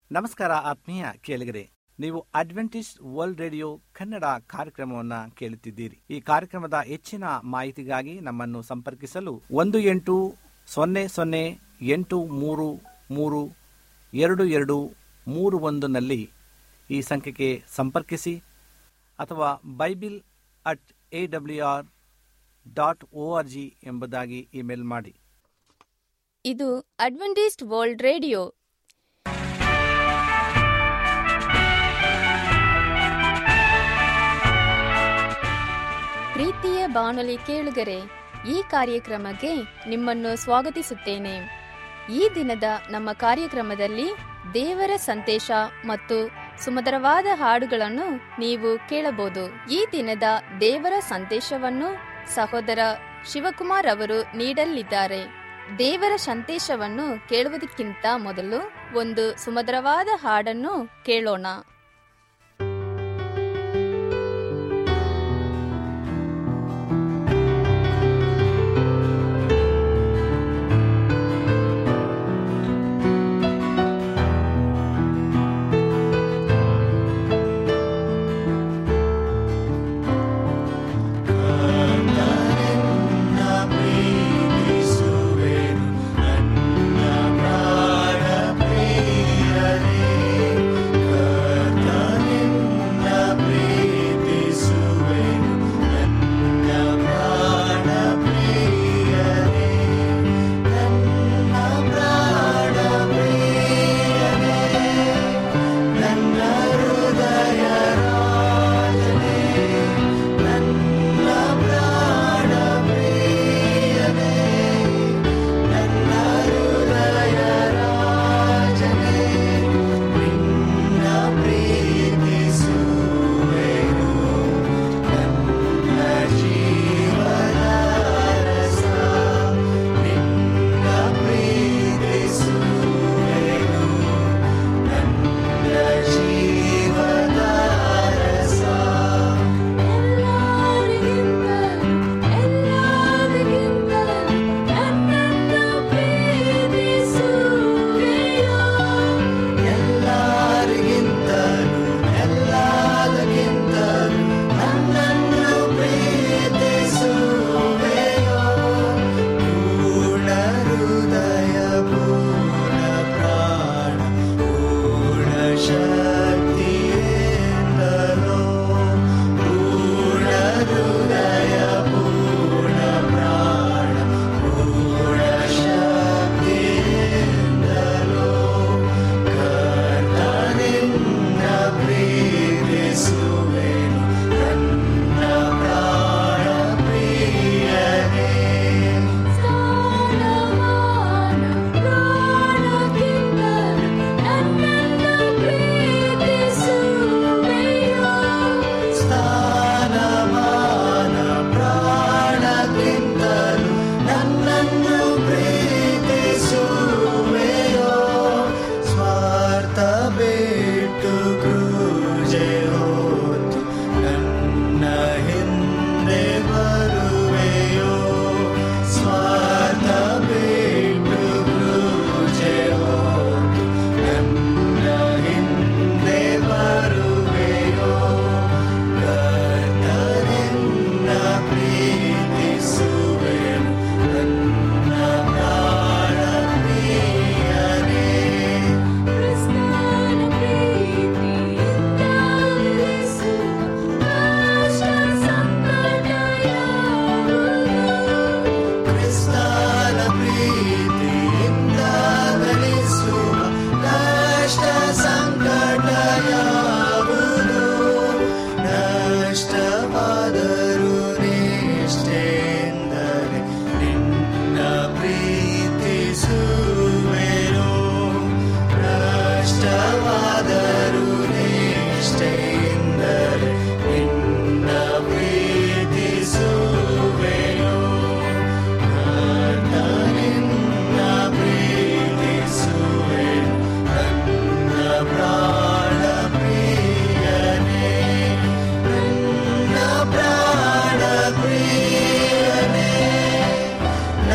ನಮಸ್ಕಾರ ಆತ್ಮೀಯ ಕೇಳಿಗರೆ ನೀವು ಅಡ್ವೆಂಟಿಸ್ಟ್ ವರ್ಲ್ಡ್ ರೇಡಿಯೋ ಕನ್ನಡ ಕಾರ್ಯಕ್ರಮವನ್ನ ಕೇಳುತ್ತಿದ್ದೀರಿ ಈ ಕಾರ್ಯಕ್ರಮದ ಹೆಚ್ಚಿನ ಮಾಹಿತಿಗಾಗಿ ನಮ್ಮನ್ನು ಸಂಪರ್ಕಿಸಲು ಒಂದು ಎಂಟು ಸೊನ್ನೆ ಸೊನ್ನೆ ಎಂಟು ಮೂರು ಮೂರು ಎರಡು ಎರಡು ಮೂರು ಒಂದನಲ್ಲಿ ಈ ಸಂಖ್ಯೆಗೆ ಸಂಪರ್ಕಿಸಿ ಅಥವಾ bible at A W R dot O R G ಎಂಬುದಾಗಿ ಇಮೇಲ್ ಮಾಡಿ ಇದು ಅಡ್ವೆಂಟಿಸ್ಟ್ ವರ್ಲ್ಡ್ ರೇಡಿಯೋ ಪ್ರೀತಿಯ ಬಾನುಲಿ ಕೇಳುಗರೆ ಈ ಕಾರ್ಯಕ್ರಮಕ್ಕೆ ನಿಮ್ಮನ್ನು ಸ್ವಾಗತಿಸುತ್ತೇನೆ ಈ ದಿನದ ನಮ್ಮ ಕಾರ್ಯಕ್ರಮದಲ್ಲಿ ದೇವರ ಸಂದೇಶ ಮತ್ತು ಸುಮಧುರವಾದ ಹಾಡುಗಳನ್ನು ನೀವು ಕೇಳಬಹುದು ಈ ದಿನದ ದೇವರ ಸಂದೇಶವನ್ನು ಸಹೋದರ ಶಿವಕುಮಾರ್ ಅವರು ನೀಡಲಿದ್ದಾರೆ ದೇವರ ಸಂದೇಶವನ್ನು ಕೇಳುವುದಕ್ಕಿಂತ ಮೊದಲು ಒಂದು ಸುಮಧುರವಾದ ಹಾಡನ್ನು ಕೇಳೋಣ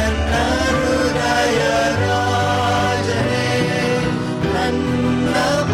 ನನ್ನ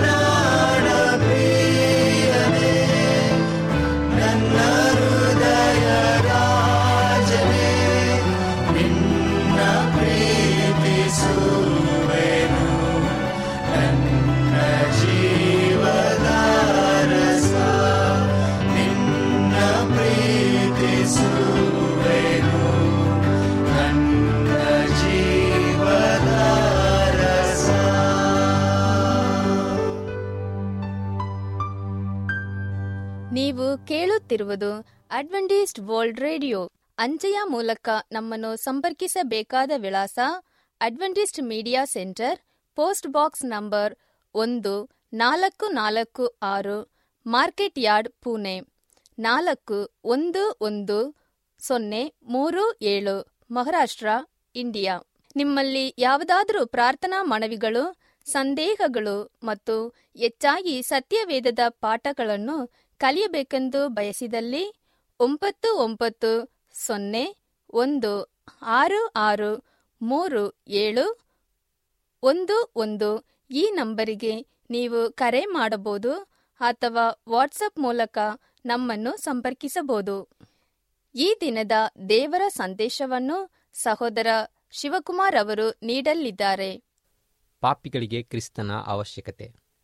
ನೀವು ಕೇಳುತ್ತಿರುವುದು ಅಡ್ವೆಂಟಿಸ್ಟ್ ವರ್ಲ್ಡ್ ರೇಡಿಯೋ ಅಂಚೆಯ ಮೂಲಕ ನಮ್ಮನ್ನು ಸಂಪರ್ಕಿಸಬೇಕಾದ ವಿಳಾಸ Adventist media centre post box number ಒಂದು ನಾಲ್ಕು ನಾಲ್ಕು ಆರು ಮಾರ್ಕೆಟ್ ಯಾರ್ಡ್ ಪುಣೆ ನಾಲ್ಕು ಒಂದು ಒಂದು ಸೊನ್ನೆ ಮೂರು ಏಳು ಮಹಾರಾಷ್ಟ್ರ ಇಂಡಿಯಾ ನಿಮ್ಮಲ್ಲಿ ಯಾವುದಾದರೂ ಪ್ರಾರ್ಥನಾ ಮನವಿಗಳು ಸಂದೇಹಗಳು ಮತ್ತು ಹೆಚ್ಚಾಗಿ ಸತ್ಯವೇದದ ಪಾಠಗಳನ್ನು ಕಲಿಯಬೇಕೆಂದು ಬಯಸಿದಲ್ಲಿ ಒಂಬತ್ತು ಒಂಬತ್ತು ಸೊನ್ನೆ ಒಂದು ಆರು ಆರು ಮೂರು ಏಳು ಒಂದು ಒಂದು ಈ ನಂಬರಿಗೆ ನೀವು ಕರೆ ಮಾಡಬಹುದು ಅಥವಾ ವಾಟ್ಸಪ್ ಮೂಲಕ ನಮ್ಮನ್ನು ಸಂಪರ್ಕಿಸಬಹುದು ಈ ದಿನದ ದೇವರ ಸಂದೇಶವನ್ನು ಸಹೋದರ ಶಿವಕುಮಾರ್ ಅವರು ನೀಡಲಿದ್ದಾರೆ ಪಾಪಿಗಳಿಗೆ ಕ್ರಿಸ್ತನ ಅವಶ್ಯಕತೆ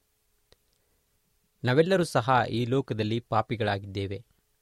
ನಾವೆಲ್ಲರೂ ಸಹ ಈ ಲೋಕದಲ್ಲಿ ಪಾಪಿಗಳಾಗಿದ್ದೇವೆ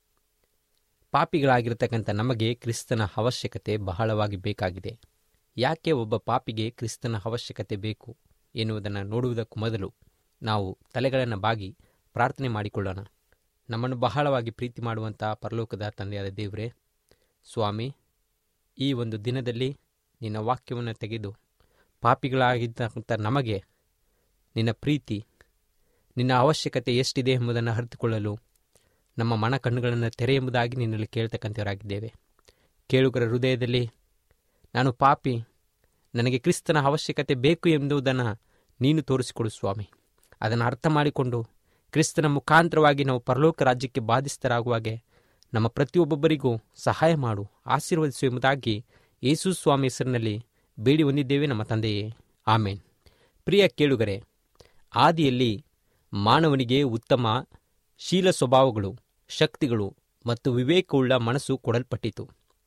ಪಾಪಿಗಳಾಗಿರತಕ್ಕಂಥ ನಮಗೆ ಕ್ರಿಸ್ತನ ಅವಶ್ಯಕತೆ ಬಹಳವಾಗಿ ಬೇಕಾಗಿದೆ ಯಾಕೆ ಒಬ್ಬ ಪಾಪಿಗೆ ಕ್ರಿಸ್ತನ ಅವಶ್ಯಕತೆ ಬೇಕು ಎನ್ನುವುದನ್ನು ನೋಡುವುದಕ್ಕೂ ಮೊದಲು ನಾವು ತಲೆಗಳನ್ನು ಬಾಗಿ ಪ್ರಾರ್ಥನೆ ಮಾಡಿಕೊಳ್ಳೋಣ ನಮ್ಮನ್ನು ಬಹಳವಾಗಿ ಪ್ರೀತಿ ಮಾಡುವಂಥ ಪರಲೋಕದ ತಂದೆಯಾದ ದೇವರೇ ಸ್ವಾಮಿ ಈ ಒಂದು ದಿನದಲ್ಲಿ ನಿನ್ನ ವಾಕ್ಯವನ್ನು ತೆಗೆದು ಪಾಪಿಗಳಾಗಿರ್ತಕ್ಕಂಥ ನಮಗೆ ನಿನ್ನ ಪ್ರೀತಿ ನಿನ್ನ ಅವಶ್ಯಕತೆ ಎಷ್ಟಿದೆ ಎಂಬುದನ್ನು ಅರಿತುಕೊಳ್ಳಲು ನಮ್ಮ ಮನ ಕಣ್ಣುಗಳನ್ನು ತೆರೆ ಎಂಬುದಾಗಿ ನಿನ್ನಲ್ಲಿ ಕೇಳ್ತಕ್ಕಂಥವರಾಗಿದ್ದೇವೆ ಕೇಳುಗರ ಹೃದಯದಲ್ಲಿ ನಾನು ಪಾಪಿ ನನಗೆ ಕ್ರಿಸ್ತನ ಅವಶ್ಯಕತೆ ಬೇಕು ಎಂಬುದನ್ನು ನೀನು ತೋರಿಸಿಕೊಡು ಸ್ವಾಮಿ ಅದನ್ನು ಅರ್ಥ ಮಾಡಿಕೊಂಡು ಕ್ರಿಸ್ತನ ಮುಖಾಂತರವಾಗಿ ನಾವು ಪರಲೋಕ ರಾಜ್ಯಕ್ಕೆ ಬಾಧಿಸ್ತರಾಗುವಾಗೆ ನಮ್ಮ ಪ್ರತಿಯೊಬ್ಬೊಬ್ಬರಿಗೂ ಸಹಾಯ ಮಾಡು ಆಶೀರ್ವದಿಸು ಎಂಬುದಾಗಿ ಯೇಸು ಸ್ವಾಮಿ ಹೆಸರಿನಲ್ಲಿ ಬೇಡಿ ಹೊಂದಿದ್ದೇವೆ ನಮ್ಮ ತಂದೆಯೇ ಆಮೇನ್ ಪ್ರಿಯ ಕೇಳುಗರೆ ಆದಿಯಲ್ಲಿ ಮಾನವನಿಗೆ ಉತ್ತಮ ಶೀಲ ಸ್ವಭಾವಗಳು ಶಕ್ತಿಗಳು ಮತ್ತು ವಿವೇಕವುಳ್ಳ ಮನಸ್ಸು ಕೊಡಲ್ಪಟ್ಟಿತು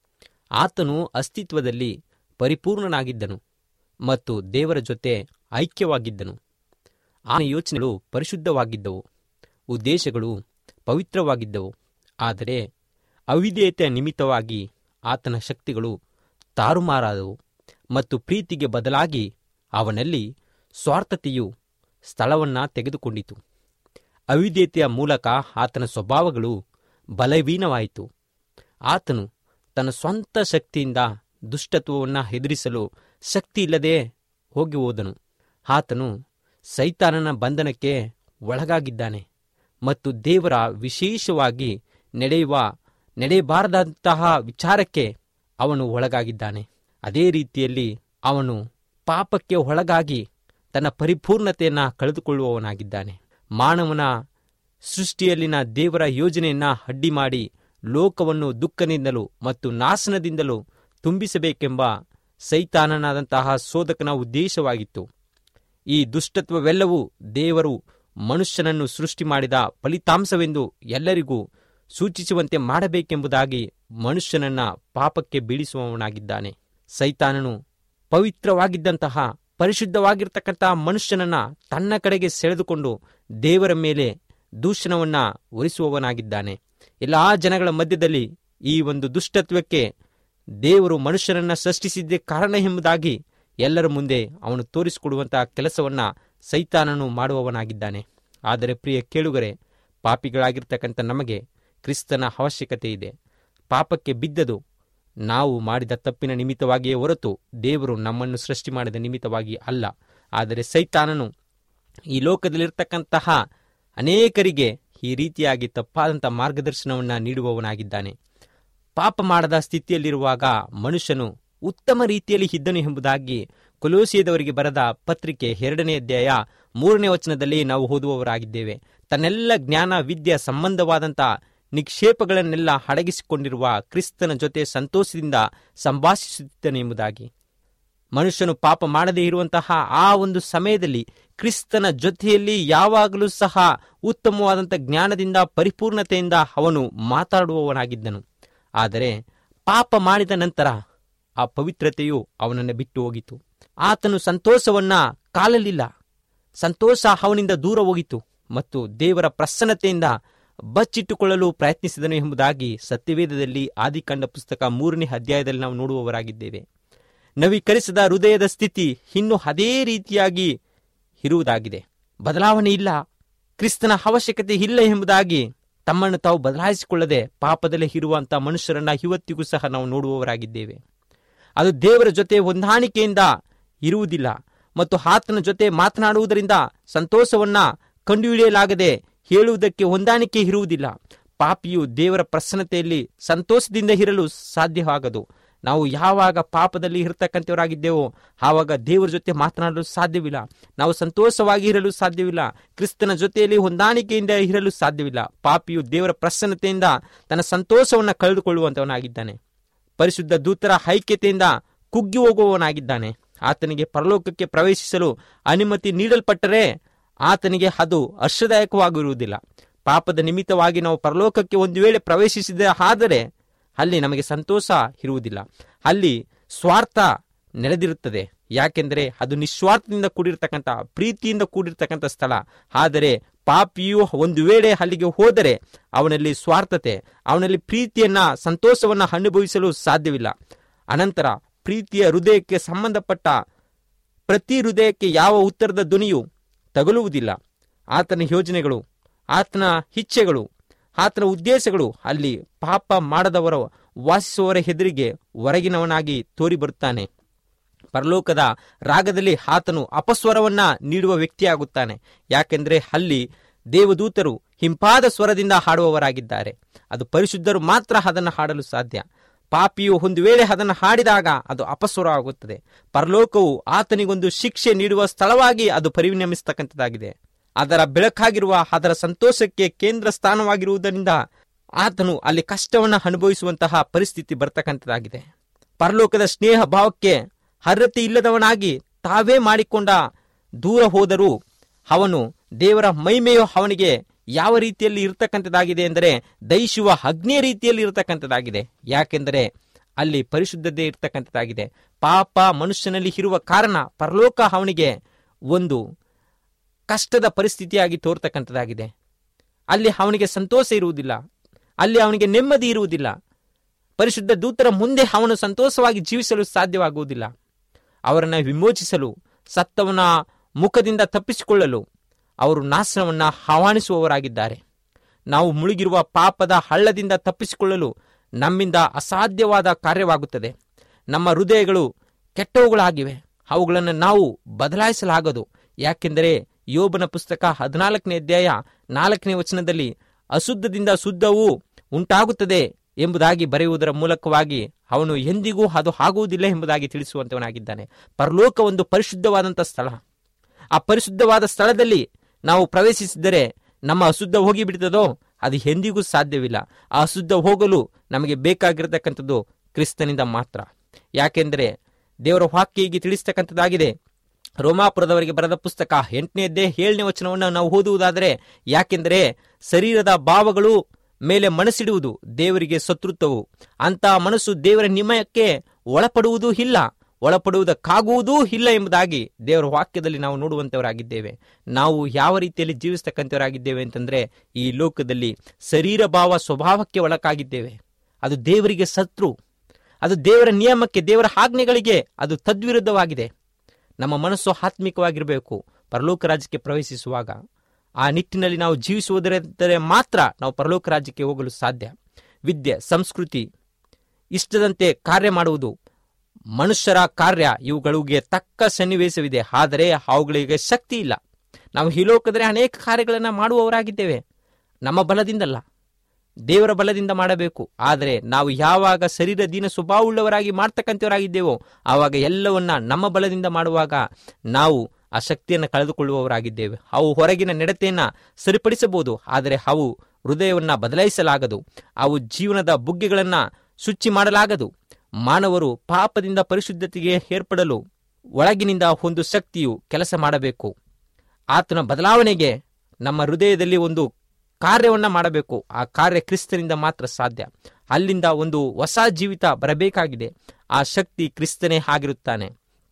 ಆತನು ಅಸ್ತಿತ್ವದಲ್ಲಿ ಪರಿಪೂರ್ಣನಾಗಿದ್ದನು ಮತ್ತು ದೇವರ ಜೊತೆ ಐಕ್ಯವಾಗಿದ್ದನು ಆನ ಯೋಚನೆಗಳು ಪರಿಶುದ್ಧವಾಗಿದ್ದವು ಉದ್ದೇಶಗಳು ಪವಿತ್ರವಾಗಿದ್ದವು ಆದರೆ ಅವಿಧೇಯತೆಯ ನಿಮಿತ್ತವಾಗಿ ಆತನ ಶಕ್ತಿಗಳು ತಾರುಮಾರಾದವು ಮತ್ತು ಪ್ರೀತಿಗೆ ಬದಲಾಗಿ ಅವನಲ್ಲಿ ಸ್ವಾರ್ಥತೆಯು ಸ್ಥಳವನ್ನು ತೆಗೆದುಕೊಂಡಿತು ಅವಿಧೇಯತೆಯ ಮೂಲಕ ಆತನ ಸ್ವಭಾವಗಳು ಬಲವೀನವಾಯಿತು ಆತನು ತನ್ನ ಸ್ವಂತ ಶಕ್ತಿಯಿಂದ ದುಷ್ಟತ್ವವನ್ನು ಎದುರಿಸಲು ಶಕ್ತಿ ಇಲ್ಲದೆ ಹೋಗಿ ಹೋದನು ಆತನು ಸೈತಾನನ ಬಂಧನಕ್ಕೆ ಒಳಗಾಗಿದ್ದಾನೆ ಮತ್ತು ದೇವರ ವಿಶೇಷವಾಗಿ ನಡೆಯುವ ನಡೆಯಬಾರದಂತಹ ವಿಚಾರಕ್ಕೆ ಅವನು ಒಳಗಾಗಿದ್ದಾನೆ ಅದೇ ರೀತಿಯಲ್ಲಿ ಅವನು ಪಾಪಕ್ಕೆ ಒಳಗಾಗಿ ತನ್ನ ಪರಿಪೂರ್ಣತೆಯನ್ನು ಕಳೆದುಕೊಳ್ಳುವವನಾಗಿದ್ದಾನೆ ಮಾನವನ ಸೃಷ್ಟಿಯಲ್ಲಿನ ದೇವರ ಯೋಜನೆಯನ್ನ ಅಡ್ಡಿ ಮಾಡಿ ಲೋಕವನ್ನು ದುಃಖದಿಂದಲೂ ಮತ್ತು ನಾಶನದಿಂದಲೂ ತುಂಬಿಸಬೇಕೆಂಬ ಸೈತಾನನಾದಂತಹ ಶೋಧಕನ ಉದ್ದೇಶವಾಗಿತ್ತು ಈ ದುಷ್ಟತ್ವವೆಲ್ಲವೂ ದೇವರು ಮನುಷ್ಯನನ್ನು ಸೃಷ್ಟಿ ಮಾಡಿದ ಫಲಿತಾಂಶವೆಂದು ಎಲ್ಲರಿಗೂ ಸೂಚಿಸುವಂತೆ ಮಾಡಬೇಕೆಂಬುದಾಗಿ ಮನುಷ್ಯನನ್ನ ಪಾಪಕ್ಕೆ ಬೀಳಿಸುವವನಾಗಿದ್ದಾನೆ ಸೈತಾನನು ಪವಿತ್ರವಾಗಿದ್ದಂತಹ ಪರಿಶುದ್ಧವಾಗಿರ್ತಕ್ಕಂತಹ ಮನುಷ್ಯನನ್ನ ತನ್ನ ಕಡೆಗೆ ಸೆಳೆದುಕೊಂಡು ದೇವರ ಮೇಲೆ ದೂಷಣವನ್ನ ಹೊರಿಸುವವನಾಗಿದ್ದಾನೆ ಎಲ್ಲಾ ಜನಗಳ ಮಧ್ಯದಲ್ಲಿ ಈ ಒಂದು ದುಷ್ಟತ್ವಕ್ಕೆ ದೇವರು ಮನುಷ್ಯನನ್ನ ಸೃಷ್ಟಿಸಿದ್ದೇ ಕಾರಣ ಎಂಬುದಾಗಿ ಎಲ್ಲರ ಮುಂದೆ ಅವನು ತೋರಿಸಿಕೊಡುವಂತಹ ಕೆಲಸವನ್ನ ಸೈತಾನನು ಮಾಡುವವನಾಗಿದ್ದಾನೆ ಆದರೆ ಪ್ರಿಯ ಕೇಳುಗರೆ ಪಾಪಿಗಳಾಗಿರ್ತಕ್ಕಂಥ ನಮಗೆ ಕ್ರಿಸ್ತನ ಅವಶ್ಯಕತೆ ಇದೆ ಪಾಪಕ್ಕೆ ಬಿದ್ದದು ನಾವು ಮಾಡಿದ ತಪ್ಪಿನ ನಿಮಿತ್ತವಾಗಿಯೇ ಹೊರತು ದೇವರು ನಮ್ಮನ್ನು ಸೃಷ್ಟಿ ಮಾಡಿದ ನಿಮಿತ್ತವಾಗಿ ಅಲ್ಲ ಆದರೆ ಸೈತಾನನು ಈ ಲೋಕದಲ್ಲಿರ್ತಕ್ಕಂತಹ ಅನೇಕರಿಗೆ ಈ ರೀತಿಯಾಗಿ ತಪ್ಪಾದಂಥ ಮಾರ್ಗದರ್ಶನವನ್ನು ನೀಡುವವನಾಗಿದ್ದಾನೆ ಪಾಪ ಮಾಡದ ಸ್ಥಿತಿಯಲ್ಲಿರುವಾಗ ಮನುಷ್ಯನು ಉತ್ತಮ ರೀತಿಯಲ್ಲಿ ಇದ್ದನು ಎಂಬುದಾಗಿ ಕೊಲೋಸಿಯದವರಿಗೆ ಬರೆದ ಪತ್ರಿಕೆ ಎರಡನೇ ಅಧ್ಯಾಯ ಮೂರನೇ ವಚನದಲ್ಲಿ ನಾವು ಓದುವವರಾಗಿದ್ದೇವೆ ತನ್ನೆಲ್ಲ ಜ್ಞಾನ ವಿದ್ಯೆ ಸಂಬಂಧವಾದಂಥ ನಿಕ್ಷೇಪಗಳನ್ನೆಲ್ಲ ಅಡಗಿಸಿಕೊಂಡಿರುವ ಕ್ರಿಸ್ತನ ಜೊತೆ ಸಂತೋಷದಿಂದ ಸಂಭಾಷಿಸುತ್ತಿದ್ದನು ಎಂಬುದಾಗಿ ಮನುಷ್ಯನು ಪಾಪ ಮಾಡದೇ ಇರುವಂತಹ ಆ ಒಂದು ಸಮಯದಲ್ಲಿ ಕ್ರಿಸ್ತನ ಜೊತೆಯಲ್ಲಿ ಯಾವಾಗಲೂ ಸಹ ಉತ್ತಮವಾದಂಥ ಜ್ಞಾನದಿಂದ ಪರಿಪೂರ್ಣತೆಯಿಂದ ಅವನು ಮಾತಾಡುವವನಾಗಿದ್ದನು ಆದರೆ ಪಾಪ ಮಾಡಿದ ನಂತರ ಆ ಪವಿತ್ರತೆಯು ಅವನನ್ನು ಬಿಟ್ಟು ಹೋಗಿತು ಆತನು ಸಂತೋಷವನ್ನ ಕಾಲಲಿಲ್ಲ ಸಂತೋಷ ಅವನಿಂದ ದೂರ ಹೋಗಿತು ಮತ್ತು ದೇವರ ಪ್ರಸನ್ನತೆಯಿಂದ ಬಚ್ಚಿಟ್ಟುಕೊಳ್ಳಲು ಪ್ರಯತ್ನಿಸಿದನು ಎಂಬುದಾಗಿ ಸತ್ಯವೇದದಲ್ಲಿ ಆದಿಕಾಂಡ ಪುಸ್ತಕ ಮೂರನೇ ಅಧ್ಯಾಯದಲ್ಲಿ ನಾವು ನೋಡುವವರಾಗಿದ್ದೇವೆ ನವೀಕರಿಸದ ಹೃದಯದ ಸ್ಥಿತಿ ಇನ್ನೂ ಅದೇ ರೀತಿಯಾಗಿ ಇರುವುದಾಗಿದೆ ಬದಲಾವಣೆ ಇಲ್ಲ ಕ್ರಿಸ್ತನ ಅವಶ್ಯಕತೆ ಇಲ್ಲ ಎಂಬುದಾಗಿ ತಮ್ಮನ್ನು ತಾವು ಬದಲಾಯಿಸಿಕೊಳ್ಳದೆ ಪಾಪದಲ್ಲೇ ಇರುವಂಥ ಮನುಷ್ಯರನ್ನ ಇವತ್ತಿಗೂ ಸಹ ನಾವು ನೋಡುವವರಾಗಿದ್ದೇವೆ ಅದು ದೇವರ ಜೊತೆ ಹೊಂದಾಣಿಕೆಯಿಂದ ಇರುವುದಿಲ್ಲ ಮತ್ತು ಆತನ ಜೊತೆ ಮಾತನಾಡುವುದರಿಂದ ಸಂತೋಷವನ್ನ ಕಂಡುಹಿಡಿಯಲಾಗದೆ ಹೇಳುವುದಕ್ಕೆ ಹೊಂದಾಣಿಕೆ ಇರುವುದಿಲ್ಲ ಪಾಪಿಯು ದೇವರ ಪ್ರಸನ್ನತೆಯಲ್ಲಿ ಸಂತೋಷದಿಂದ ಇರಲು ಸಾಧ್ಯವಾಗದು ನಾವು ಯಾವಾಗ ಪಾಪದಲ್ಲಿ ಇರತಕ್ಕಂಥವರಾಗಿದ್ದೇವೋ ಆವಾಗ ದೇವರ ಜೊತೆ ಮಾತನಾಡಲು ಸಾಧ್ಯವಿಲ್ಲ ನಾವು ಸಂತೋಷವಾಗಿ ಇರಲು ಸಾಧ್ಯವಿಲ್ಲ ಕ್ರಿಸ್ತನ ಜೊತೆಯಲ್ಲಿ ಹೊಂದಾಣಿಕೆಯಿಂದ ಇರಲು ಸಾಧ್ಯವಿಲ್ಲ ಪಾಪಿಯು ದೇವರ ಪ್ರಸನ್ನತೆಯಿಂದ ತನ್ನ ಸಂತೋಷವನ್ನು ಕಳೆದುಕೊಳ್ಳುವಂತವನಾಗಿದ್ದಾನೆ ಪರಿಶುದ್ಧ ದೂತರ ಐಕ್ಯತೆಯಿಂದ ಕುಗ್ಗಿ ಹೋಗುವವನಾಗಿದ್ದಾನೆ ಆತನಿಗೆ ಪರಲೋಕಕ್ಕೆ ಪ್ರವೇಶಿಸಲು ಅನುಮತಿ ನೀಡಲ್ಪಟ್ಟರೆ ಆತನಿಗೆ ಅದು ಹರ್ಷದಾಯಕವಾಗಿರುವುದಿಲ್ಲ ಪಾಪದ ನಿಮಿತ್ತವಾಗಿ ನಾವು ಪರಲೋಕಕ್ಕೆ ಒಂದು ವೇಳೆ ಪ್ರವೇಶಿಸಿದ ಆದರೆ ಅಲ್ಲಿ ನಮಗೆ ಸಂತೋಷ ಇರುವುದಿಲ್ಲ ಅಲ್ಲಿ ಸ್ವಾರ್ಥ ನೆಲೆದಿರುತ್ತದೆ ಯಾಕೆಂದರೆ ಅದು ನಿಸ್ವಾರ್ಥದಿಂದ ಕೂಡಿರ್ತಕ್ಕಂಥ ಪ್ರೀತಿಯಿಂದ ಕೂಡಿರ್ತಕ್ಕಂಥ ಸ್ಥಳ ಆದರೆ ಪಾಪಿಯು ಒಂದು ವೇಳೆ ಅಲ್ಲಿಗೆ ಹೋದರೆ ಅವನಲ್ಲಿ ಸ್ವಾರ್ಥತೆ ಅವನಲ್ಲಿ ಪ್ರೀತಿಯನ್ನ ಸಂತೋಷವನ್ನ ಅನುಭವಿಸಲು ಸಾಧ್ಯವಿಲ್ಲ ಅನಂತರ ಪ್ರೀತಿಯ ಹೃದಯಕ್ಕೆ ಸಂಬಂಧಪಟ್ಟ ಪ್ರತಿ ಹೃದಯಕ್ಕೆ ಯಾವ ಉತ್ತರದ ಧ್ವನಿಯು ತಗಲುವುದಿಲ್ಲ ಆತನ ಯೋಜನೆಗಳು ಆತನ ಇಚ್ಛೆಗಳು ಆತನ ಉದ್ದೇಶಗಳು ಅಲ್ಲಿ ಪಾಪ ಮಾಡದವರ ವಾಸಿಸುವವರ ಹೆದರಿಗೆ ಹೊರಗಿನವನಾಗಿ ತೋರಿ ಬರುತ್ತಾನೆ ಪರಲೋಕದ ರಾಗದಲ್ಲಿ ಆತನು ಅಪಸ್ವರವನ್ನ ನೀಡುವ ವ್ಯಕ್ತಿಯಾಗುತ್ತಾನೆ ಯಾಕೆಂದ್ರೆ ಅಲ್ಲಿ ದೇವದೂತರು ಹಿಂಪಾದ ಸ್ವರದಿಂದ ಹಾಡುವವರಾಗಿದ್ದಾರೆ ಅದು ಪರಿಶುದ್ಧರು ಮಾತ್ರ ಅದನ್ನು ಹಾಡಲು ಸಾಧ್ಯ ಪಾಪಿಯು ಒಂದು ವೇಳೆ ಅದನ್ನು ಹಾಡಿದಾಗ ಅದು ಅಪಸ್ವರ ಆಗುತ್ತದೆ ಪರಲೋಕವು ಆತನಿಗೊಂದು ಶಿಕ್ಷೆ ನೀಡುವ ಸ್ಥಳವಾಗಿ ಅದು ಪರಿಣಮಿಸತಕ್ಕಂಥದ್ದಾಗಿದೆ ಅದರ ಬೆಳಕಾಗಿರುವ ಅದರ ಸಂತೋಷಕ್ಕೆ ಕೇಂದ್ರ ಸ್ಥಾನವಾಗಿರುವುದರಿಂದ ಆತನು ಅಲ್ಲಿ ಕಷ್ಟವನ್ನು ಅನುಭವಿಸುವಂತಹ ಪರಿಸ್ಥಿತಿ ಬರ್ತಕ್ಕಂಥದ್ದಾಗಿದೆ ಪರಲೋಕದ ಸ್ನೇಹ ಭಾವಕ್ಕೆ ಅರ್ಹತೆ ಇಲ್ಲದವನಾಗಿ ತಾವೇ ಮಾಡಿಕೊಂಡ ದೂರ ಹೋದರೂ ಅವನು ದೇವರ ಮೈಮೆಯು ಅವನಿಗೆ ಯಾವ ರೀತಿಯಲ್ಲಿ ಇರತಕ್ಕಂಥದ್ದಾಗಿದೆ ಎಂದರೆ ದಹಿಸುವ ಅಗ್ನಿಯ ರೀತಿಯಲ್ಲಿ ಇರತಕ್ಕಂಥದ್ದಾಗಿದೆ ಯಾಕೆಂದರೆ ಅಲ್ಲಿ ಪರಿಶುದ್ಧತೆ ಇರತಕ್ಕಂಥದ್ದಾಗಿದೆ ಪಾಪ ಮನುಷ್ಯನಲ್ಲಿ ಇರುವ ಕಾರಣ ಪರಲೋಕ ಅವನಿಗೆ ಒಂದು ಕಷ್ಟದ ಪರಿಸ್ಥಿತಿಯಾಗಿ ತೋರ್ತಕ್ಕಂಥದ್ದಾಗಿದೆ ಅಲ್ಲಿ ಅವನಿಗೆ ಸಂತೋಷ ಇರುವುದಿಲ್ಲ ಅಲ್ಲಿ ಅವನಿಗೆ ನೆಮ್ಮದಿ ಇರುವುದಿಲ್ಲ ಪರಿಶುದ್ಧ ದೂತರ ಮುಂದೆ ಅವನು ಸಂತೋಷವಾಗಿ ಜೀವಿಸಲು ಸಾಧ್ಯವಾಗುವುದಿಲ್ಲ ಅವರನ್ನು ವಿಮೋಚಿಸಲು ಸತ್ತವನ ಮುಖದಿಂದ ತಪ್ಪಿಸಿಕೊಳ್ಳಲು ಅವರು ನಾಶನವನ್ನ ಆಹ್ವಾನಿಸುವವರಾಗಿದ್ದಾರೆ ನಾವು ಮುಳುಗಿರುವ ಪಾಪದ ಹಳ್ಳದಿಂದ ತಪ್ಪಿಸಿಕೊಳ್ಳಲು ನಮ್ಮಿಂದ ಅಸಾಧ್ಯವಾದ ಕಾರ್ಯವಾಗುತ್ತದೆ ನಮ್ಮ ಹೃದಯಗಳು ಕೆಟ್ಟವುಗಳಾಗಿವೆ ಅವುಗಳನ್ನು ನಾವು ಬದಲಾಯಿಸಲಾಗದು ಯಾಕೆಂದರೆ ಯೋಬನ ಪುಸ್ತಕ ಹದಿನಾಲ್ಕನೇ ಅಧ್ಯಾಯ ನಾಲ್ಕನೇ ವಚನದಲ್ಲಿ ಅಶುದ್ಧದಿಂದ ಶುದ್ಧವೂ ಉಂಟಾಗುತ್ತದೆ ಎಂಬುದಾಗಿ ಬರೆಯುವುದರ ಮೂಲಕವಾಗಿ ಅವನು ಎಂದಿಗೂ ಅದು ಆಗುವುದಿಲ್ಲ ಎಂಬುದಾಗಿ ತಿಳಿಸುವಂತವನಾಗಿದ್ದಾನೆ ಪರಲೋಕ ಒಂದು ಪರಿಶುದ್ಧವಾದಂಥ ಸ್ಥಳ ಆ ಪರಿಶುದ್ಧವಾದ ಸ್ಥಳದಲ್ಲಿ ನಾವು ಪ್ರವೇಶಿಸಿದರೆ ನಮ್ಮ ಅಶುದ್ಧ ಹೋಗಿ ಬಿಡ್ತದೋ ಅದು ಎಂದಿಗೂ ಸಾಧ್ಯವಿಲ್ಲ ಆ ಅಶುದ್ಧ ಹೋಗಲು ನಮಗೆ ಬೇಕಾಗಿರತಕ್ಕಂಥದ್ದು ಕ್ರಿಸ್ತನಿಂದ ಮಾತ್ರ ಯಾಕೆಂದರೆ ದೇವರ ವಾಕ್ಯ ಹೀಗೆ ತಿಳಿಸ್ತಕ್ಕಂಥದ್ದಾಗಿದೆ ರೋಮಾಪುರದವರಿಗೆ ಬರೆದ ಪುಸ್ತಕ ಎಂಟನೇದ್ದೇ ಏಳನೇ ವಚನವನ್ನು ನಾವು ಓದುವುದಾದರೆ ಯಾಕೆಂದರೆ ಶರೀರದ ಭಾವಗಳು ಮೇಲೆ ಮನಸ್ಸಿಡುವುದು ದೇವರಿಗೆ ಶತ್ರುತ್ವವು ಅಂತ ಮನಸ್ಸು ದೇವರ ನಿಮಯಕ್ಕೆ ಒಳಪಡುವುದೂ ಇಲ್ಲ ಒಳಪಡುವುದಕ್ಕಾಗುವುದೂ ಇಲ್ಲ ಎಂಬುದಾಗಿ ದೇವರ ವಾಕ್ಯದಲ್ಲಿ ನಾವು ನೋಡುವಂತವರಾಗಿದ್ದೇವೆ ನಾವು ಯಾವ ರೀತಿಯಲ್ಲಿ ಜೀವಿಸ್ತಕ್ಕಂಥವರಾಗಿದ್ದೇವೆ ಅಂತಂದ್ರೆ ಈ ಲೋಕದಲ್ಲಿ ಶರೀರ ಭಾವ ಸ್ವಭಾವಕ್ಕೆ ಒಳಕಾಗಿದ್ದೇವೆ ಅದು ದೇವರಿಗೆ ಶತ್ರು ಅದು ದೇವರ ನಿಯಮಕ್ಕೆ ದೇವರ ಆಜ್ಞೆಗಳಿಗೆ ಅದು ತದ್ವಿರುದ್ಧವಾಗಿದೆ ನಮ್ಮ ಮನಸ್ಸು ಆತ್ಮಿಕವಾಗಿರಬೇಕು ಪರಲೋಕ ರಾಜ್ಯಕ್ಕೆ ಪ್ರವೇಶಿಸುವಾಗ ಆ ನಿಟ್ಟಿನಲ್ಲಿ ನಾವು ಜೀವಿಸುವುದರೆಂದರೆ ಮಾತ್ರ ನಾವು ಪರಲೋಕ ರಾಜ್ಯಕ್ಕೆ ಹೋಗಲು ಸಾಧ್ಯ ವಿದ್ಯೆ ಸಂಸ್ಕೃತಿ ಇಷ್ಟದಂತೆ ಕಾರ್ಯ ಮಾಡುವುದು ಮನುಷ್ಯರ ಕಾರ್ಯ ಇವುಗಳಿಗೆ ತಕ್ಕ ಸನ್ನಿವೇಶವಿದೆ ಆದರೆ ಅವುಗಳಿಗೆ ಶಕ್ತಿ ಇಲ್ಲ ನಾವು ಈ ಲೋಕದಲ್ಲಿ ಅನೇಕ ಕಾರ್ಯಗಳನ್ನು ಮಾಡುವವರಾಗಿದ್ದೇವೆ ನಮ್ಮ ಬಲದಿಂದಲ್ಲ ದೇವರ ಬಲದಿಂದ ಮಾಡಬೇಕು ಆದರೆ ನಾವು ಯಾವಾಗ ಶರೀರ ದೀನ ಸ್ವಭಾವವುಳ್ಳವರಾಗಿ ಮಾಡ್ತಕ್ಕಂಥವರಾಗಿದ್ದೇವೋ ಆವಾಗ ಎಲ್ಲವನ್ನ ನಮ್ಮ ಬಲದಿಂದ ಮಾಡುವಾಗ ನಾವು ಆ ಶಕ್ತಿಯನ್ನು ಕಳೆದುಕೊಳ್ಳುವವರಾಗಿದ್ದೇವೆ ಅವು ಹೊರಗಿನ ನಡತೆಯನ್ನ ಸರಿಪಡಿಸಬಹುದು ಆದರೆ ಅವು ಹೃದಯವನ್ನ ಬದಲಾಯಿಸಲಾಗದು ಅವು ಜೀವನದ ಬುಗ್ಗೆಗಳನ್ನ ಶುಚಿ ಮಾಡಲಾಗದು ಮಾನವರು ಪಾಪದಿಂದ ಪರಿಶುದ್ಧತೆಗೆ ಏರ್ಪಡಲು ಒಳಗಿನಿಂದ ಒಂದು ಶಕ್ತಿಯು ಕೆಲಸ ಮಾಡಬೇಕು ಆತನ ಬದಲಾವಣೆಗೆ ನಮ್ಮ ಹೃದಯದಲ್ಲಿ ಒಂದು ಕಾರ್ಯವನ್ನ ಮಾಡಬೇಕು ಆ ಕಾರ್ಯ ಕ್ರಿಸ್ತನಿಂದ ಮಾತ್ರ ಸಾಧ್ಯ ಅಲ್ಲಿಂದ ಒಂದು ಹೊಸ ಜೀವಿತ ಬರಬೇಕಾಗಿದೆ ಆ ಶಕ್ತಿ ಕ್ರಿಸ್ತನೇ ಆಗಿರುತ್ತಾನೆ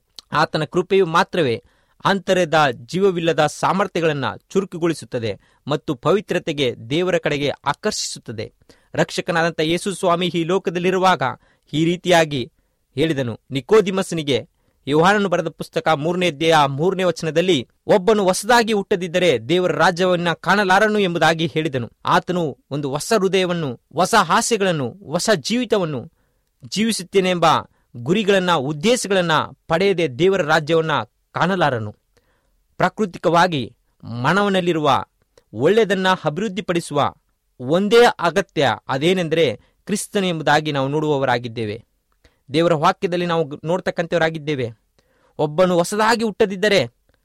ಆತನ ಕೃಪೆಯು ಮಾತ್ರವೇ ಆಂತರ್ಯದ ಜೀವವಿಲ್ಲದ ಸಾಮರ್ಥ್ಯಗಳನ್ನು ಚುರುಕುಗೊಳಿಸುತ್ತದೆ ಮತ್ತು ಪವಿತ್ರತೆಗೆ ದೇವರ ಕಡೆಗೆ ಆಕರ್ಷಿಸುತ್ತದೆ ರಕ್ಷಕನಾದಂಥ ಯೇಸು ಸ್ವಾಮಿ ಈ ಲೋಕದಲ್ಲಿರುವಾಗ ಈ ರೀತಿಯಾಗಿ ಹೇಳಿದನು ನಿಕೋದಿಮಸ್ನಿಗೆ ಯೋಹಾನನು ಬರೆದ ಪುಸ್ತಕ ಮೂರನೇ ಅಧ್ಯಾಯ ಮೂರನೇ ವಚನದಲ್ಲಿ ಒಬ್ಬನು ಹೊಸದಾಗಿ ಹುಟ್ಟದಿದ್ದರೆ ದೇವರ ರಾಜ್ಯವನ್ನ ಕಾಣಲಾರನು ಎಂಬುದಾಗಿ ಹೇಳಿದನು ಆತನು ಒಂದು ಹೊಸ ಹೃದಯವನ್ನು ಹೊಸ ಆಸೆಗಳನ್ನು ಹೊಸ ಜೀವಿತವನ್ನು ಜೀವಿಸುತ್ತೇನೆಂಬ ಗುರಿಗಳನ್ನ ಉದ್ದೇಶಗಳನ್ನ ಪಡೆಯದೆ ದೇವರ ರಾಜ್ಯವನ್ನ ಕಾಣಲಾರನು ಪ್ರಾಕೃತಿಕವಾಗಿ ಮಾನವನಲ್ಲಿರುವ ಒಳ್ಳೆಯದನ್ನ ಅಭಿವೃದ್ಧಿಪಡಿಸುವ ಒಂದೇ ಅಗತ್ಯ ಅದೇನೆಂದರೆ ಕ್ರಿಸ್ತನು ಎಂಬುದಾಗಿ ನಾವು ನೋಡುವವರಾಗಿದ್ದೇವೆ ದೇವರ ವಾಕ್ಯದಲ್ಲಿ ನಾವು ನೋಡ್ತಕ್ಕಂಥವರಾಗಿದ್ದೇವೆ ಒಬ್ಬನು ಹೊಸದಾಗಿ ಹುಟ್ಟದಿದ್ದರೆ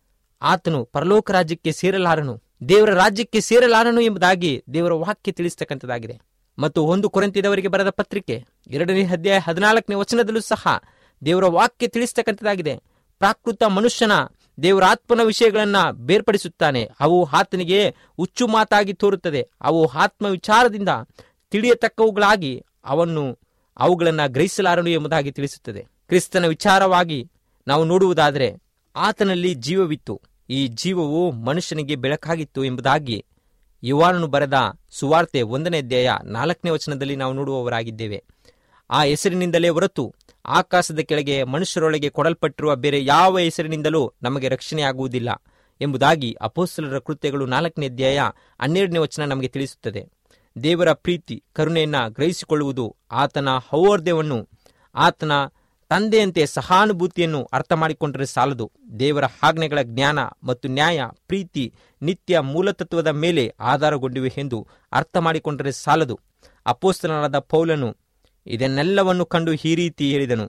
ಆತನು ಪರಲೋಕ ರಾಜ್ಯಕ್ಕೆ ಸೇರಲಾರನು ದೇವರ ರಾಜ್ಯಕ್ಕೆ ಸೇರಲಾರನು ಎಂಬುದಾಗಿ ದೇವರ ವಾಕ್ಯ ತಿಳಿಸ್ತಕ್ಕಂಥದ್ದಾಗಿದೆ ಮತ್ತು ಒಂದು ಕೊರಂತಿದವರಿಗೆ ಬರೆದ ಪತ್ರಿಕೆ ಎರಡನೇ ಅಧ್ಯಾಯ ಹದಿನಾಲ್ಕನೇ ವಚನದಲ್ಲೂ ಸಹ ದೇವರ ವಾಕ್ಯ ತಿಳಿಸ್ತಕ್ಕಂಥದ್ದಾಗಿದೆ ಪ್ರಾಕೃತ ಮನುಷ್ಯನ ದೇವರ ಆತ್ಮನ ವಿಷಯಗಳನ್ನ ಬೇರ್ಪಡಿಸುತ್ತಾನೆ ಅವು ಆತನಿಗೆ ಹುಚ್ಚು ಮಾತಾಗಿ ತೋರುತ್ತದೆ ಅವು ಆತ್ಮ ವಿಚಾರದಿಂದ ತಿಳಿಯತಕ್ಕವುಗಳಾಗಿ ಅವನ್ನು ಅವುಗಳನ್ನು ಗ್ರಹಿಸಲಾರನು ಎಂಬುದಾಗಿ ತಿಳಿಸುತ್ತದೆ ಕ್ರಿಸ್ತನ ವಿಚಾರವಾಗಿ ನಾವು ನೋಡುವುದಾದರೆ ಆತನಲ್ಲಿ ಜೀವವಿತ್ತು ಈ ಜೀವವು ಮನುಷ್ಯನಿಗೆ ಬೆಳಕಾಗಿತ್ತು ಎಂಬುದಾಗಿ ಯುವಾನನು ಬರೆದ ಸುವಾರ್ತೆ ಒಂದನೇ ಅಧ್ಯಾಯ ನಾಲ್ಕನೇ ವಚನದಲ್ಲಿ ನಾವು ನೋಡುವವರಾಗಿದ್ದೇವೆ ಆ ಹೆಸರಿನಿಂದಲೇ ಹೊರತು ಆಕಾಶದ ಕೆಳಗೆ ಮನುಷ್ಯರೊಳಗೆ ಕೊಡಲ್ಪಟ್ಟಿರುವ ಬೇರೆ ಯಾವ ಹೆಸರಿನಿಂದಲೂ ನಮಗೆ ರಕ್ಷಣೆಯಾಗುವುದಿಲ್ಲ ಎಂಬುದಾಗಿ ಅಪೋಸ್ತಲರ ಕೃತ್ಯಗಳು ನಾಲ್ಕನೇ ಅಧ್ಯಾಯ ಹನ್ನೆರಡನೇ ವಚನ ನಮಗೆ ತಿಳಿಸುತ್ತದೆ ದೇವರ ಪ್ರೀತಿ ಕರುಣೆಯನ್ನ ಗ್ರಹಿಸಿಕೊಳ್ಳುವುದು ಆತನ ಹೌವರ್ದ್ಯವನ್ನು ಆತನ ತಂದೆಯಂತೆ ಸಹಾನುಭೂತಿಯನ್ನು ಅರ್ಥ ಮಾಡಿಕೊಂಡರೆ ಸಾಲದು ದೇವರ ಆಜ್ಞೆಗಳ ಜ್ಞಾನ ಮತ್ತು ನ್ಯಾಯ ಪ್ರೀತಿ ನಿತ್ಯ ಮೂಲತತ್ವದ ಮೇಲೆ ಆಧಾರಗೊಂಡಿವೆ ಎಂದು ಅರ್ಥ ಮಾಡಿಕೊಂಡರೆ ಸಾಲದು ಅಪೋಸ್ತಲನಾದ ಪೌಲನು ಇದನ್ನೆಲ್ಲವನ್ನು ಕಂಡು ಈ ರೀತಿ ಹೇಳಿದನು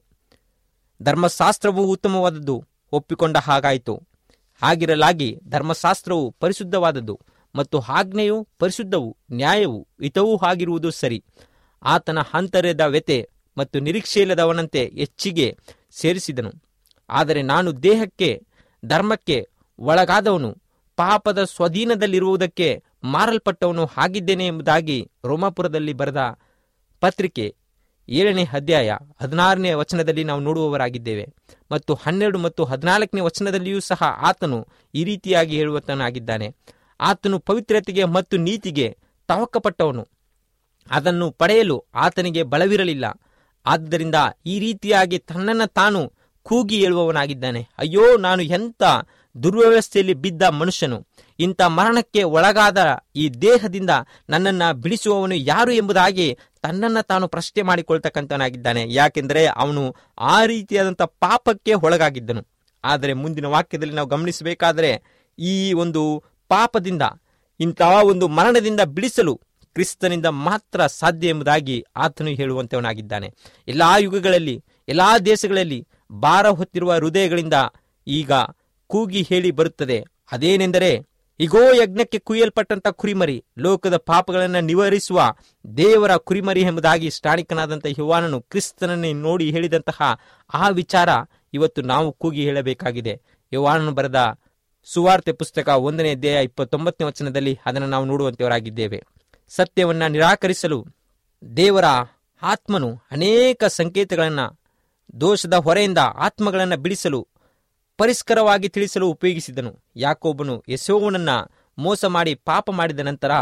ಧರ್ಮಶಾಸ್ತ್ರವು ಉತ್ತಮವಾದದ್ದು ಒಪ್ಪಿಕೊಂಡ ಹಾಗಾಯಿತು ಹಾಗಿರಲಾಗಿ ಧರ್ಮಶಾಸ್ತ್ರವು ಪರಿಶುದ್ಧವಾದದ್ದು ಮತ್ತು ಆಜ್ಞೆಯು ಪರಿಶುದ್ಧವು ನ್ಯಾಯವು ಹಿತವೂ ಆಗಿರುವುದು ಸರಿ ಆತನ ಅಂತರ್ಯದ ವ್ಯತೆ ಮತ್ತು ನಿರೀಕ್ಷೆಯಿಲ್ಲದವನಂತೆ ಹೆಚ್ಚಿಗೆ ಸೇರಿಸಿದನು ಆದರೆ ನಾನು ದೇಹಕ್ಕೆ ಧರ್ಮಕ್ಕೆ ಒಳಗಾದವನು ಪಾಪದ ಸ್ವಾಧೀನದಲ್ಲಿರುವುದಕ್ಕೆ ಮಾರಲ್ಪಟ್ಟವನು ಆಗಿದ್ದೇನೆ ಎಂಬುದಾಗಿ ರೋಮಾಪುರದಲ್ಲಿ ಬರೆದ ಪತ್ರಿಕೆ ಏಳನೇ ಅಧ್ಯಾಯ ಹದಿನಾರನೇ ವಚನದಲ್ಲಿ ನಾವು ನೋಡುವವರಾಗಿದ್ದೇವೆ ಮತ್ತು ಹನ್ನೆರಡು ಮತ್ತು ಹದಿನಾಲ್ಕನೇ ವಚನದಲ್ಲಿಯೂ ಸಹ ಆತನು ಈ ರೀತಿಯಾಗಿ ಹೇಳುವತನಾಗಿದ್ದಾನೆ ಆತನು ಪವಿತ್ರತೆಗೆ ಮತ್ತು ನೀತಿಗೆ ತವಕಪಟ್ಟವನು ಅದನ್ನು ಪಡೆಯಲು ಆತನಿಗೆ ಬಲವಿರಲಿಲ್ಲ ಆದ್ದರಿಂದ ಈ ರೀತಿಯಾಗಿ ತನ್ನನ್ನು ತಾನು ಕೂಗಿ ಹೇಳುವವನಾಗಿದ್ದಾನೆ ಅಯ್ಯೋ ನಾನು ಎಂಥ ದುರ್ವ್ಯವಸ್ಥೆಯಲ್ಲಿ ಬಿದ್ದ ಮನುಷ್ಯನು ಇಂಥ ಮರಣಕ್ಕೆ ಒಳಗಾದ ಈ ದೇಹದಿಂದ ನನ್ನನ್ನು ಬಿಡಿಸುವವನು ಯಾರು ಎಂಬುದಾಗಿ ತನ್ನನ್ನು ತಾನು ಪ್ರಶ್ನೆ ಮಾಡಿಕೊಳ್ತಕ್ಕಂಥವನಾಗಿದ್ದಾನೆ ಯಾಕೆಂದರೆ ಅವನು ಆ ರೀತಿಯಾದಂಥ ಪಾಪಕ್ಕೆ ಒಳಗಾಗಿದ್ದನು ಆದರೆ ಮುಂದಿನ ವಾಕ್ಯದಲ್ಲಿ ನಾವು ಗಮನಿಸಬೇಕಾದರೆ ಈ ಒಂದು ಪಾಪದಿಂದ ಇಂತಹ ಒಂದು ಮರಣದಿಂದ ಬಿಡಿಸಲು ಕ್ರಿಸ್ತನಿಂದ ಮಾತ್ರ ಸಾಧ್ಯ ಎಂಬುದಾಗಿ ಆತನು ಹೇಳುವಂತವನಾಗಿದ್ದಾನೆ ಎಲ್ಲಾ ಯುಗಗಳಲ್ಲಿ ಎಲ್ಲಾ ದೇಶಗಳಲ್ಲಿ ಭಾರ ಹೊತ್ತಿರುವ ಹೃದಯಗಳಿಂದ ಈಗ ಕೂಗಿ ಹೇಳಿ ಬರುತ್ತದೆ ಅದೇನೆಂದರೆ ಇಗೋ ಯಜ್ಞಕ್ಕೆ ಕುಯ್ಯಲ್ಪಟ್ಟಂತ ಕುರಿಮರಿ ಲೋಕದ ಪಾಪಗಳನ್ನು ನಿವಾರಿಸುವ ದೇವರ ಕುರಿಮರಿ ಎಂಬುದಾಗಿ ಸ್ಟಾಣಿಕನಾದಂಥ ಯುವಾನನು ಕ್ರಿಸ್ತನನ್ನೇ ನೋಡಿ ಹೇಳಿದಂತಹ ಆ ವಿಚಾರ ಇವತ್ತು ನಾವು ಕೂಗಿ ಹೇಳಬೇಕಾಗಿದೆ ಯುವಾನನು ಬರೆದ ಸುವಾರ್ತೆ ಪುಸ್ತಕ ಒಂದನೇ ಅಧ್ಯಾಯ ಇಪ್ಪತ್ತೊಂಬತ್ತನೇ ವಚನದಲ್ಲಿ ಅದನ್ನು ನಾವು ನೋಡುವಂತವರಾಗಿದ್ದೇವೆ ಸತ್ಯವನ್ನ ನಿರಾಕರಿಸಲು ದೇವರ ಆತ್ಮನು ಅನೇಕ ಸಂಕೇತಗಳನ್ನು ದೋಷದ ಹೊರೆಯಿಂದ ಆತ್ಮಗಳನ್ನು ಬಿಡಿಸಲು ಪರಿಷ್ಕರವಾಗಿ ತಿಳಿಸಲು ಉಪಯೋಗಿಸಿದನು ಯಾಕೋಬನು ಯಶೋವನನ್ನ ಮೋಸ ಮಾಡಿ ಪಾಪ ಮಾಡಿದ ನಂತರ